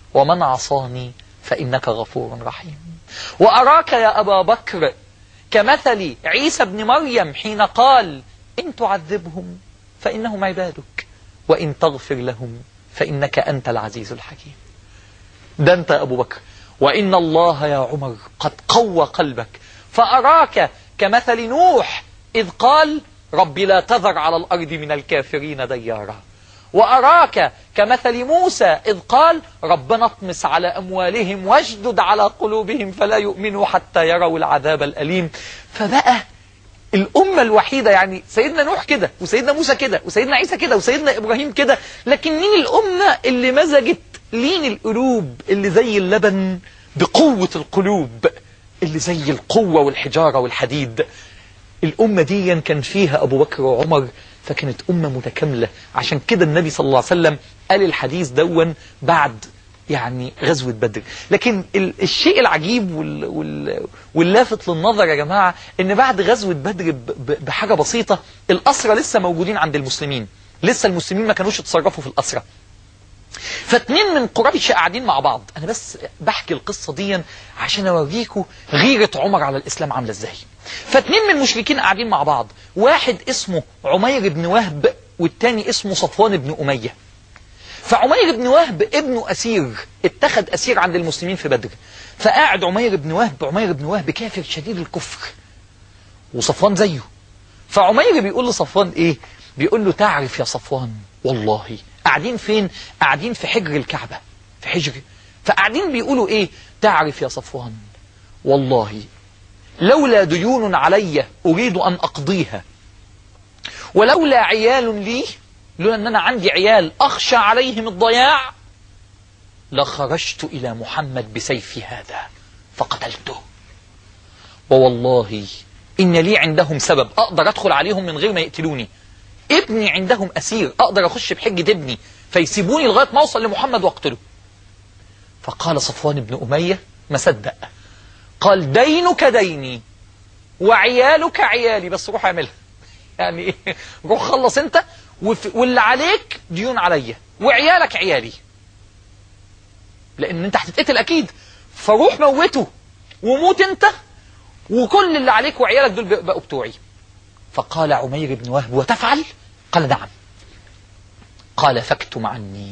ومن عصاني فإنك غفور رحيم وأراك يا أبا بكر كمثل عيسى بن مريم حين قال إن تعذبهم فإنهم عبادك وإن تغفر لهم فإنك أنت العزيز الحكيم ده أنت يا أبو بكر وإن الله يا عمر قد قوى قلبك فأراك كمثل نوح إذ قال رب لا تذر على الأرض من الكافرين ديارا وأراك كمثل موسى إذ قال ربنا اطمس على أموالهم واشدد على قلوبهم فلا يؤمنوا حتى يروا العذاب الأليم فبقى الأمة الوحيدة يعني سيدنا نوح كده وسيدنا موسى كده وسيدنا عيسى كده وسيدنا إبراهيم كده لكن مين الأمة اللي مزجت لين القلوب اللي زي اللبن بقوة القلوب اللي زي القوة والحجارة والحديد الأمة دي كان فيها أبو بكر وعمر فكانت أمة متكاملة عشان كده النبي صلى الله عليه وسلم قال الحديث دون بعد يعني غزوة بدر لكن ال- الشيء العجيب وال وال واللافت للنظر يا جماعة ان بعد غزوة بدر ب- ب- بحاجة بسيطة الأسرى لسه موجودين عند المسلمين لسه المسلمين ما كانوش اتصرفوا في الأسرى فاتنين من قريش قاعدين مع بعض انا بس بحكي القصة دي عشان اوريكم غيرة عمر على الاسلام عاملة ازاي فاتنين من المشركين قاعدين مع بعض واحد اسمه عمير بن وهب والتاني اسمه صفوان بن أمية فعمير بن وهب ابنه أسير اتخذ أسير عند المسلمين في بدر فقاعد عمير بن وهب عمير بن وهب كافر شديد الكفر وصفوان زيه فعمير بيقول لصفوان ايه بيقول له تعرف يا صفوان والله قاعدين فين قاعدين في حجر الكعبة في حجر فقاعدين بيقولوا ايه تعرف يا صفوان والله لولا ديون علي أريد أن أقضيها ولولا عيال لي لولا أن أنا عندي عيال أخشى عليهم الضياع لخرجت إلى محمد بسيفي هذا فقتلته ووالله إن لي عندهم سبب أقدر أدخل عليهم من غير ما يقتلوني ابني عندهم أسير أقدر أخش بحجة ابني فيسيبوني لغاية ما أوصل لمحمد وأقتله فقال صفوان بن أمية ما صدق قال دينك ديني وعيالك عيالي بس روح اعملها يعني ايه روح خلص انت وف- واللي عليك ديون عليا وعيالك عيالي لان انت هتتقتل اكيد فروح موته وموت انت وكل اللي عليك وعيالك دول بقوا بتوعي فقال عمير بن وهب وتفعل قال نعم قال فاكتم عني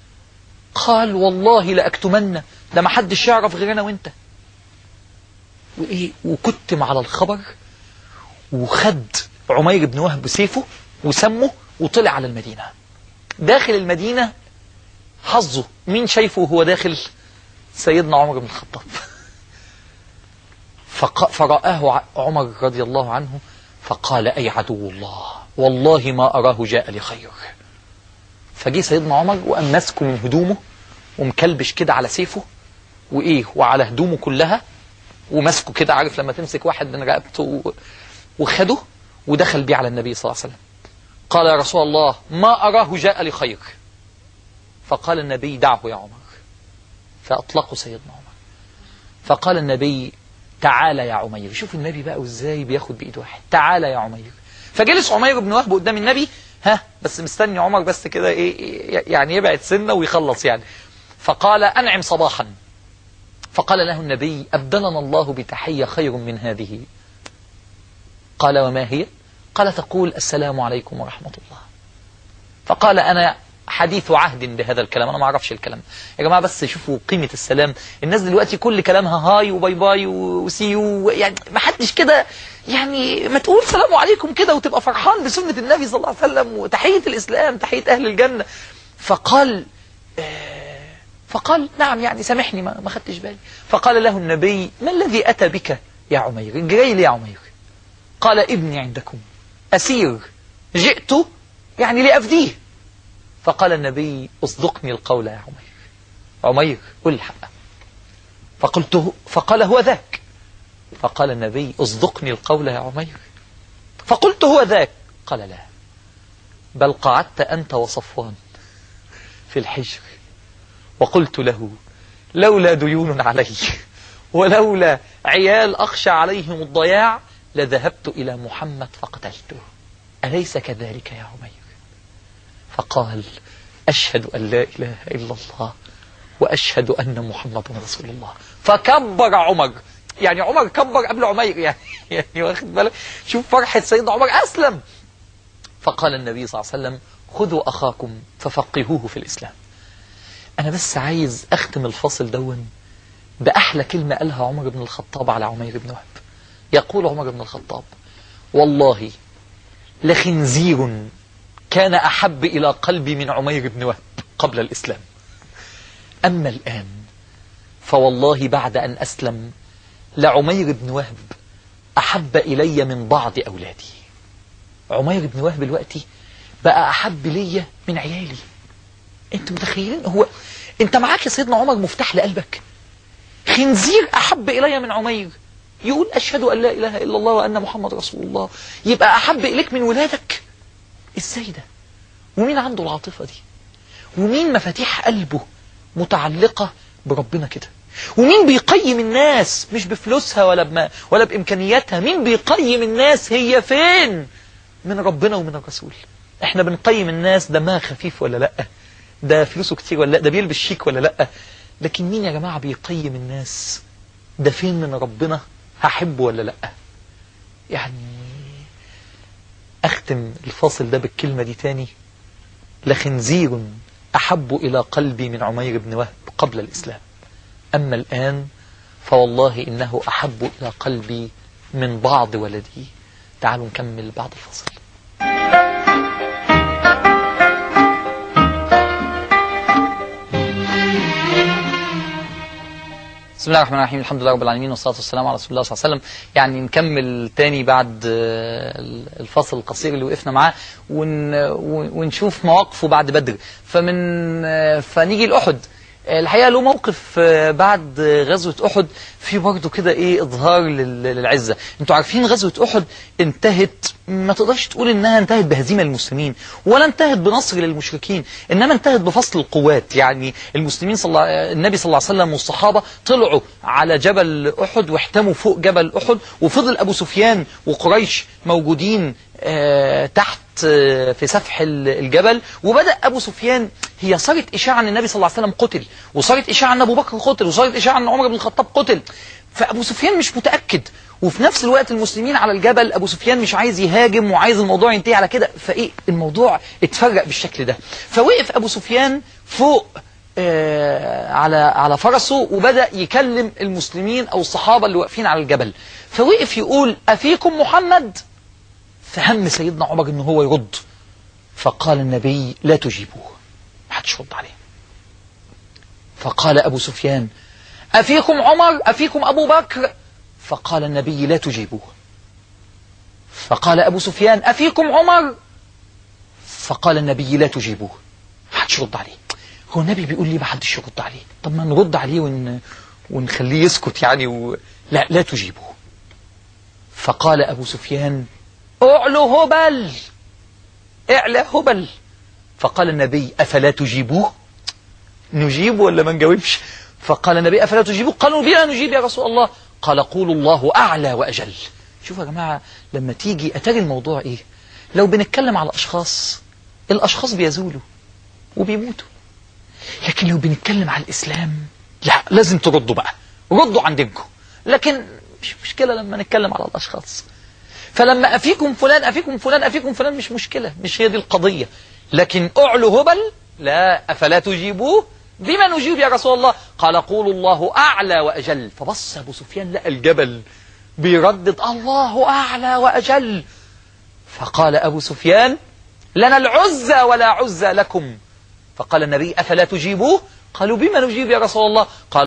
قال والله لأكتمن ده ما حدش يعرف غير انا وانت وايه وكتم على الخبر وخد عمير بن وهب سيفه وسمه وطلع على المدينة داخل المدينة حظه مين شايفه وهو داخل سيدنا عمر بن الخطاب فق... فرآه ع- عمر رضي الله عنه فقال أي عدو الله والله ما أراه جاء لخير فجي سيدنا عمر وقام ماسكه من هدومه ومكلبش كده على سيفه وإيه وعلى هدومه كلها وماسكه كده عارف لما تمسك واحد من رقبته و- وخده ودخل بيه على النبي صلى الله عليه وسلم قال يا رسول الله ما أراه جاء لخير فقال النبي دعه يا عمر فأطلقوا سيدنا عمر فقال النبي تعالى يا عمير شوف النبي بقى وازاي بياخد بإيد واحد تعالى يا عمير فجلس عمير بن وهب قدام النبي ها بس مستني عمر بس كده ايه إيه، يعني يبعد سنة ويخلص يعني فقال أنعم صباحا فقال له النبي أبدلنا الله بتحية خير من هذه قال وما هي قال تقول السلام عليكم ورحمة الله فقال أنا حديث عهد بهذا الكلام أنا ما أعرفش الكلام يا جماعة بس شوفوا قيمة السلام الناس دلوقتي كل كلامها هاي وباي باي وسيو يعني ما حدش كده يعني ما تقول سلام عليكم كده وتبقى فرحان بسنة النبي صلى الله عليه وسلم وتحية الإسلام تحية أهل الجنة فقال آه، فقال نعم يعني سامحني ما ما خدتش بالي فقال له النبي ما الذي أتى بك يا عمير جاي لي يا عمير قال ابني عندكم أسير جئت يعني لأفديه فقال النبي اصدقني القول يا عمير عمير قل الحق فقلت فقال هو ذاك فقال النبي اصدقني القول يا عمير فقلت هو ذاك قال لا بل قعدت أنت وصفوان في الحجر وقلت له لولا ديون علي ولولا عيال أخشى عليهم الضياع لذهبت إلى محمد فقتلته أليس كذلك يا عمير فقال أشهد أن لا إله إلا الله وأشهد أن محمد رسول الله فكبر عمر يعني عمر كبر قبل عمير يعني يعني واخد بالك شوف فرحة سيدنا عمر أسلم فقال النبي صلى الله عليه وسلم خذوا أخاكم ففقهوه في الإسلام أنا بس عايز أختم الفصل دون بأحلى كلمة قالها عمر بن الخطاب على عمير بن وهب يقول عمر بن الخطاب والله لخنزير كان أحب إلى قلبي من عمير بن وهب قبل الإسلام أما الآن فوالله بعد أن أسلم لعمير بن وهب أحب إلي من بعض أولادي عمير بن وهب دلوقتي بقى أحب ليا من عيالي أنت متخيلين هو أنت معاك يا سيدنا عمر مفتاح لقلبك خنزير أحب إلي من عمير يقول أشهد أن لا إله إلا الله وأن محمد رسول الله يبقى أحب إليك من ولادك إزاي ده ومين عنده العاطفة دي ومين مفاتيح قلبه متعلقة بربنا كده ومين بيقيم الناس مش بفلوسها ولا بما ولا بإمكانياتها مين بيقيم الناس هي فين من ربنا ومن الرسول احنا بنقيم الناس دمها خفيف ولا لا ده فلوسه كتير ولا لا ده بيلبس شيك ولا لا لكن مين يا جماعة بيقيم الناس ده فين من ربنا هحبه ولا لا يعني أختم الفاصل ده بالكلمة دي تاني لخنزير أحب إلى قلبي من عمير بن وهب قبل الإسلام أما الآن فوالله إنه أحب إلى قلبي من بعض ولدي تعالوا نكمل بعد الفاصل بسم الله الرحمن الرحيم الحمد لله رب العالمين والصلاة والسلام على رسول الله صلى الله عليه وسلم يعني نكمل تاني بعد آه، الفصل القصير اللي وقفنا معاه ون ونشوف مواقفه بعد بدر فمن آه، فنيجي لأحد الحقيقة له موقف آه، بعد غزوة أحد في برضه كده إيه إظهار لل- للعزة انتوا عارفين غزوة أحد انتهت ما تقدرش تقول إنها انتهت بهزيمة للمسلمين ولا انتهت بنصر للمشركين إنما انتهت بفصل القوات يعني المسلمين صلى الله النبي صلى الله عليه وسلم والصحابة طلعوا على جبل أحد واحتموا فوق جبل أحد وفضل أبو سفيان وقريش موجودين آه، تحت آه، في سفح ال- الجبل وبدأ أبو سفيان هي صارت إشاعة أن النبي صلى الله عليه وسلم قتل وصارت إشاعة أن أبو بكر قتل وصارت إشاعة أن عمر بن الخطاب قتل فأبو سفيان مش متأكد وفي نفس الوقت المسلمين على الجبل أبو سفيان مش عايز يهاجم وعايز الموضوع ينتهي على كده فإيه الموضوع اتفرق بالشكل ده فوقف أبو سفيان فوق آه، على على فرسه وبدأ يكلم المسلمين أو الصحابة اللي واقفين على الجبل فوقف يقول أفيكم محمد فهم سيدنا عمر ان هو يرد فقال النبي لا تجيبوه ما حدش رد عليه فقال أبو سفيان أفيكم عمر أفيكم أبو بكر فقال النبي لا تجيبوه فقال أبو سفيان أفيكم عمر فقال النبي لا تجيبوه ما حدش يرد عليه هو النبي بيقول لي ما حدش يرد عليه طب ما نرد عليه ون... ونخليه يسكت يعني و... لا لا تجيبوه فقال أبو سفيان اعلو هبل اعلى هبل فقال النبي أفلا تجيبوه نجيب ولا ما نجاوبش فقال النبي أفلا تجيبوه قالوا بلا نجيب يا رسول الله قال قولوا الله أعلى وأجل شوفوا يا جماعة لما تيجي أتاري الموضوع إيه لو بنتكلم على أشخاص الأشخاص بيزولوا وبيموتوا لكن لو بنتكلم على الإسلام لا لازم تردوا بقى ردوا عن دينكم لكن مش مشكلة لما نتكلم على الأشخاص فلما أفيكم فلان أفيكم فلان أفيكم فلان مش مشكلة مش هي دي القضية لكن أعلو هبل لا أفلا تجيبوه بما نجيب يا رسول الله قال قولوا الله أعلى وأجل فبص أبو سفيان لقى الجبل بيردد الله أعلى وأجل فقال أبو سفيان لنا العزى ولا عزى لكم فقال النبي أفلا تجيبوه قالوا بما نجيب يا رسول الله قال